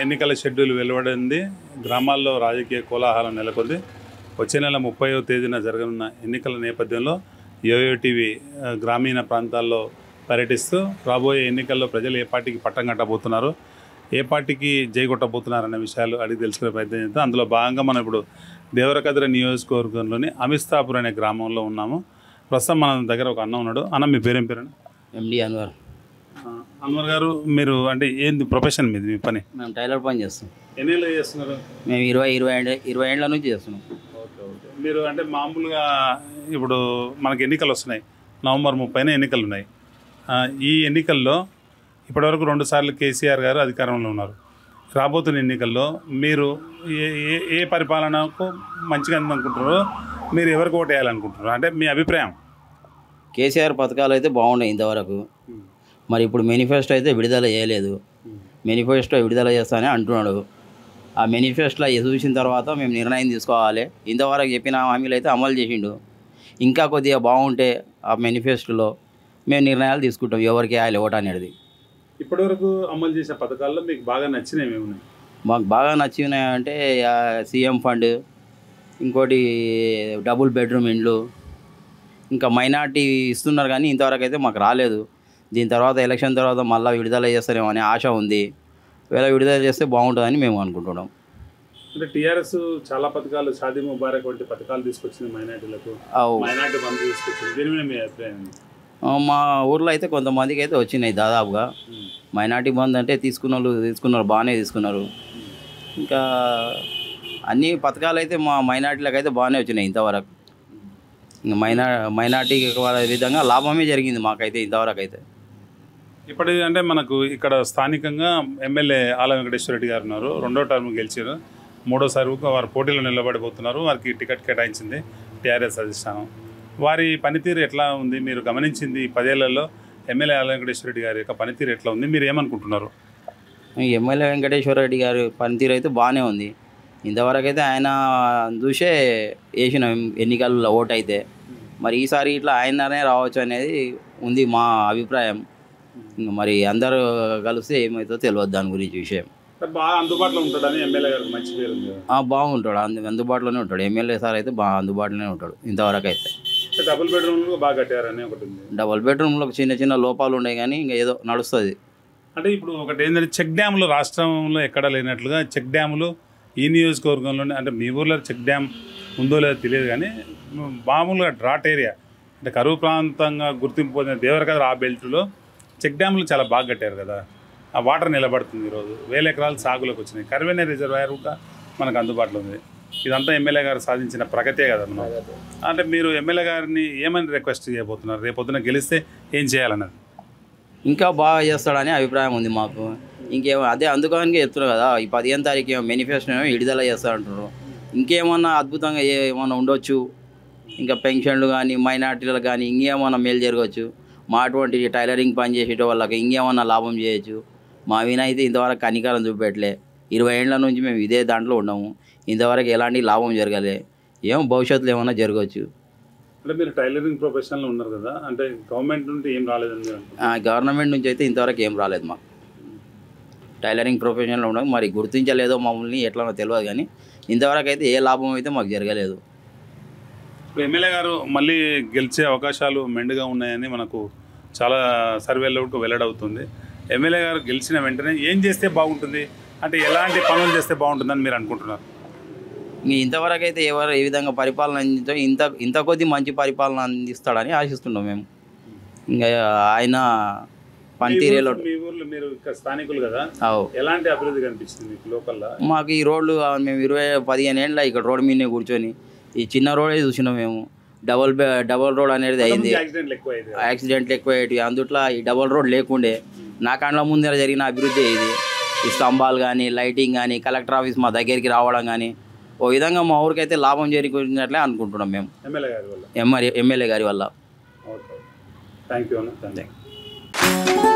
ఎన్నికల షెడ్యూల్ వెలువడింది గ్రామాల్లో రాజకీయ కోలాహలం నెలకొంది వచ్చే నెల ముప్పైవ తేదీన జరగనున్న ఎన్నికల నేపథ్యంలో యోయో టీవీ ఆ, గ్రామీణ ప్రాంతాల్లో పర్యటిస్తూ రాబోయే ఎన్నికల్లో ప్రజలు ఏ పార్టీకి పట్టం కట్టబోతున్నారు ఏ పార్టీకి జై కొట్టబోతున్నారనే విషయాలు అడిగి తెలుసుకునే ప్రయత్నం చేద్దాం అందులో భాగంగా మనం ఇప్పుడు దేవరకద్ర నియోజకవర్గంలోని అమిస్తాపూర్ అనే గ్రామంలో ఉన్నాము ప్రస్తుతం మన దగ్గర ఒక అన్న ఉన్నాడు అన్న మీ పేరేం పేరు ఎండి అన్వర్ అన్వర్ గారు మీరు అంటే ఏంది ప్రొఫెషన్ మీది మీ పని మేము టైలర్ పని చేస్తాం ఎన్ని ఏళ్ళు చేస్తున్నారు మేము ఇరవై ఇరవై ఏళ్ళ ఇరవై ఏళ్ళ నుంచి చేస్తున్నాం ఓకే ఓకే మీరు అంటే మామూలుగా ఇప్పుడు మనకి ఎన్నికలు వస్తున్నాయి నవంబర్ ముప్పైన ఎన్నికలు ఉన్నాయి ఆ, ఈ ఎన్నికల్లో ఇప్పటివరకు రెండు సార్లు కేసీఆర్ గారు అధికారంలో ఉన్నారు రాబోతున్న ఎన్నికల్లో మీరు ఏ ఏ ఏ పరిపాలనకు మంచిగా ఉందనుకుంటున్నారో మీరు ఎవరికి ఓటు వేయాలనుకుంటున్నారు అంటే మీ అభిప్రాయం కేసీఆర్ పథకాలు అయితే బాగున్నాయి ఇంతవరకు మరి ఇప్పుడు మేనిఫెస్టో అయితే విడుదల చేయలేదు మేనిఫెస్టో విడుదల చేస్తానని అంటున్నాడు ఆ మేనిఫెస్టోలో చూసిన తర్వాత మేము నిర్ణయం తీసుకోవాలి ఇంతవరకు చెప్పిన హామీలు అయితే అమలు చేసిండు ఇంకా కొద్దిగా బాగుంటే ఆ మేనిఫెస్టోలో మేము నిర్ణయాలు తీసుకుంటాం ఎవరికి వేయాలి ఓటు అనేది ఇప్పటివరకు అమలు చేసే పథకాల్లో మీకు బాగా నచ్చినవి ఏమున్నాయి మాకు బాగా నచ్చినాయంటే ఆ సీఎం ఫండ్ ఇంకోటి డబుల్ బెడ్రూమ్ ఇండ్లు ఇంకా మైనార్టీ ఇస్తున్నారు కానీ ఇంతవరకు అయితే మాకు రాలేదు దీని తర్వాత ఎలక్షన్ తర్వాత మళ్ళీ విడుదల చేస్తారేమో అనే ఆశ ఉంది ఒకవేళ విడుదల చేస్తే బాగుంటుందని మేము అనుకుంటున్నాం అంటే టీఆర్ఎస్ చాలా పథకాలు షాదీ ముబారక్ వంటి పథకాలు తీసుకొచ్చింది మైనార్టీలకు అవు మైనార్టీ బంధు తీసుకొచ్చింది దీని మీద మీ అభిప్రాయం ఏంటి? ఆ, మా ఊర్లో అయితే కొంతమందికి అయితే వచ్చినాయి దాదాపుగా మైనార్టీ బంద్ అంటే తీసుకున్న వాళ్ళు తీసుకున్నారు బాగానే తీసుకున్నారు ఇంకా అన్ని పథకాలు అయితే మా మైనార్టీలకు అయితే బాగానే వచ్చినాయి ఇంతవరకు ఇంకా మైనా మైనార్టీ విధంగా లాభమే జరిగింది మాకైతే ఇంతవరకు అయితే ఇప్పటి అంటే మనకు ఇక్కడ స్థానికంగా ఎమ్మెల్యే ఆల వెంకటేశ్వర రెడ్డి గారు ఉన్నారు రెండో టర్మ్ గెలిచారు మూడోసారి ఊక వారు పోటీలో నిలబడిపోతున్నారు వారికి టికెట్ కేటాయించింది టీఆర్ఎస్ అధిష్టానం వారి పనితీరు ఎట్లా ఉంది మీరు గమనించింది ఈ పదేళ్లలో ఎమ్మెల్యే ఆల వెంకటేశ్వర రెడ్డి గారి యొక్క పనితీరు ఎట్లా ఉంది మీరు ఏమనుకుంటున్నారు ఈ ఎమ్మెల్యే వెంకటేశ్వర రెడ్డి గారి పనితీరు అయితే బాగానే ఉంది ఇంతవరకు అయితే ఆయన చూసే వేసినాం ఎన్నికల్లో ఓటు అయితే మరి ఈసారి ఇట్లా ఆయననే రావచ్చు అనేది ఉంది మా అభిప్రాయం ఇంకా మరి అందరూ కలిస్తే ఏమవుతుందో తెలియదు దాని గురించి విషయం బాగా అందుబాటులో ఉంటాడని ఎమ్మెల్యే గారికి మంచి పేరు ఉంది కదా. ఆ, బాగుంటాడు అందు అందుబాటులోనే ఉంటాడు ఎమ్మెల్యే సార్ అయితే బాగా అందుబాటులోనే ఉంటాడు ఇంతవరకు అయితే అంటే డబుల్ బెడ్రూమ్లు బాగా కట్టారని ఒకటి ఉంది డబుల్ బెడ్రూమ్లో చిన్న చిన్న లోపాలు ఉన్నాయి కానీ ఇంకా ఏదో నడుస్తుంది అంటే ఇప్పుడు ఒకటి ఏంటంటే చెక్ డ్యాములు రాష్ట్రంలో ఎక్కడ లేనట్లుగా చెక్ డ్యాములు ఈ నియోజకవర్గంలోనే అంటే మీ ఊర్లో చెక్ డ్యామ్ ఉందో లేదో తెలియదు కానీ మామూలుగా డ్రాట్ ఏరియా అంటే కరువు ప్రాంతంగా గుర్తింపు పొందిన దేవరకద్ర ఆ బెల్ట్లో చెక్ డ్యాములు చాలా బాగా కట్టారు కదా ఆ వాటర్ నిలబడుతుంది ఈరోజు వేల ఎకరాలు సాగులోకి వచ్చినాయి కరివేనే రిజర్వాయర్ కూడా మనకు అందుబాటులో ఉంది ఇదంతా ఎమ్మెల్యే గారు సాధించిన ప్రగతే కదా మనం అంటే మీరు ఎమ్మెల్యే గారిని ఏమని రిక్వెస్ట్ చేయబోతున్నారు రేపు పొద్దున గెలిస్తే ఏం చేయాలన్నది ఇంకా బాగా చేస్తాడని అభిప్రాయం ఉంది మాకు ఇంకేమో అదే అందుకని చెప్తున్నారు కదా ఈ పదిహేను తారీఖు ఏమో మేనిఫెస్టో ఏమో విడుదల చేస్తారంటారు ఇంకేమన్నా అద్భుతంగా ఏ- ఏమన్నా ఉండొచ్చు ఇంకా పెన్షన్లు కానీ మైనార్టీలకు కానీ ఇంకేమన్నా మేలు జరగవచ్చు మా అటువంటి టైలరింగ్ పని చేసేట వాళ్ళకి ఇంకేమన్నా లాభం చేయొచ్చు మా విన అయితే ఇంతవరకు కనికారం చూపెట్టలే ఇరవై ఏళ్ళ నుంచి మేము ఇదే దాంట్లో ఉన్నాము ఇంతవరకు ఎలాంటి లాభం జరగలే ఏమో భవిష్యత్తులో ఏమన్నా జరగవచ్చు అంటే మీరు టైలరింగ్ ప్రొఫెషన్లో ఉన్నారు కదా అంటే గవర్నమెంట్ నుండి ఏం రాలేదని మీరు అనుకుంటున్నారు. ఆ, గవర్నమెంట్ నుంచి అయితే ఇంతవరకు ఏం రాలేదు మాకు టైలరింగ్ ప్రొఫెషన్లో ఉండడం మరి గుర్తించలేదో మమ్మల్ని ఎట్లనో తెలియదు కానీ ఇంతవరకు అయితే ఏ లాభం అయితే మాకు జరగలేదు ఇప్పుడు ఎమ్మెల్యే గారు మళ్ళీ గెలిచే అవకాశాలు మెండుగా ఉన్నాయని మనకు చాలా సర్వేలో కూడా వెల్లడవుతుంది ఎమ్మెల్యే గారు గెలిచిన వెంటనే ఏం చేస్తే బాగుంటుంది అంటే ఎలాంటి పనులు చేస్తే బాగుంటుందని మీరు అనుకుంటున్నారు ఇంక ఇంతవరకు అయితే ఎవరు ఏ విధంగా పరిపాలన అందించో ఇంత ఇంత కొద్ది మంచి పరిపాలన అందిస్తాడని ఆశిస్తున్నాం మేము ఇంకా ఆయన మీ పనితీరేలో ఊర్లో- మీ ఊర్లో మీరు ఇక్కడ స్థానికులు కదా అవు ఎలాంటి అభివృద్ధి కనిపిస్తుంది మీకు లోకల్లో మాకు ఈ రోడ్లు ఆ, మేము ఇరవై పదిహేను ఏళ్ళ ఇక్కడ రోడ్డు మీదనే కూర్చొని ఈ చిన్న రోడే చూసినాం మేము డబల్ బె డబల్ రోడ్ అనేది అయింది యాక్సిడెంట్లు ఎక్కువ అయింది యాక్సిడెంట్లు ఎక్కువ అందుట్లో ఈ డబల్ రోడ్ లేకుండే నా కండ్ల ముందర జరిగిన అభివృద్ధి ఇది ఈ స్తంభాలు కానీ లైటింగ్ కానీ కలెక్టర్ ఆఫీస్ మా దగ్గరికి రావడం కానీ ఓ విధంగా మా ఊరికైతే లాభం చేకూరినట్లే అనుకుంటున్నాం మేము ఎమ్మెల్యే గారి వల్ల ఎంఆర్ ఎమ్మెల్యే గారి వల్ల ఓకే థ్యాంక్ యూ అన్న థ్యాంక్ యూ